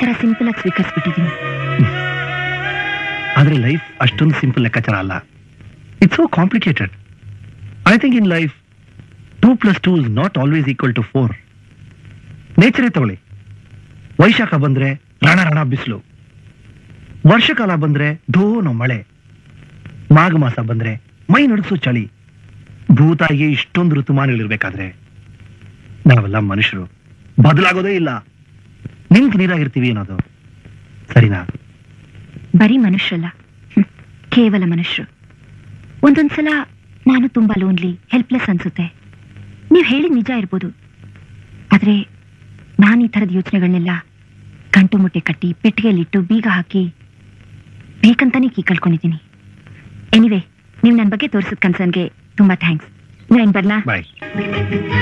ತರ ಸಿಂಪಲ್ ಆಗಿ ಸ್ವೀಕರಿಸ್ಬಿಟ್ಟಿದ್ದೀನಿ ಆದ್ರೆ ಲೈಫ್ ಅಷ್ಟೊಂದು ಸಿಂಪಲ್ ಲೆಕ್ಕಾಚಾರ ಅಲ್ಲ it's so complicated I think in life two plus two is not always equal to four ನೇಚರೇ ತಗೊಳ್ಳಿ ವೈಶಾಖ ಬಂದ್ರೆ ರಣ ರಣ ಬಿಸಿಲು ವರ್ಷಕಾಲ ಬಂದ್ರೆ ಧೋನೋ ಮಳೆ ಮಾಘ ಮಾಸ ಬಂದ್ರೆ ಮೈ ನಡುಸೋ ಚಳಿ ಭೂತಾಯಿಗೆ ಇಷ್ಟೊಂದು ಋತುಮಾನಗಳಿರ್ಬೇಕಾದ್ರೆ ನಾವೆಲ್ಲ ಮನುಷ್ಯರು ಬದಲಾಗೋದೇ ಇಲ್ಲ ನಿಂತು ನೀರಾಗಿರ್ತೀವಿ ಅನ್ನೋದು ಸರಿನಾ ಬರೀ ಮನುಷ್ಯರಲ್ಲ ಹ್ಮ್. ಕೇವಲ ಮನುಷ್ಯರು ಒಂದೊಂದ್ಸಲ ನಾನು ತುಂಬಾ ಲೋನ್ಲಿ ಹೆಲ್ಪ್ಲೆಸ್ ಅನ್ಸುತ್ತೆ ನೀವು ಹೇಳಿದ ನಿಜ ಇರ್ಬೋದು ಆದ್ರೆ ನಾನು ಈ ಥರದ ಯೋಚನೆಗಳನ್ನೆಲ್ಲ ಗಂಟು ಮುಟ್ಟೆ ಕಟ್ಟಿ ಪೆಟ್ಟಿಗೆಯಲ್ಲಿಟ್ಟು ಬೀಗ ಹಾಕಿ ಬೇಕಂತಾನೆ ಕೀ ಕಳ್ಕೊಂಡಿದ್ದೀನಿ ಎನಿವೆ ನೀವು ನನ್ನ ಬಗ್ಗೆ ತೋರಿಸಿದ ಕನ್ಸರ್ನ್ಗೆ ತುಂಬಾ ಥ್ಯಾಂಕ್ಸ್ ನಾನು ಬರ್ಲಾ ಬಾಯ್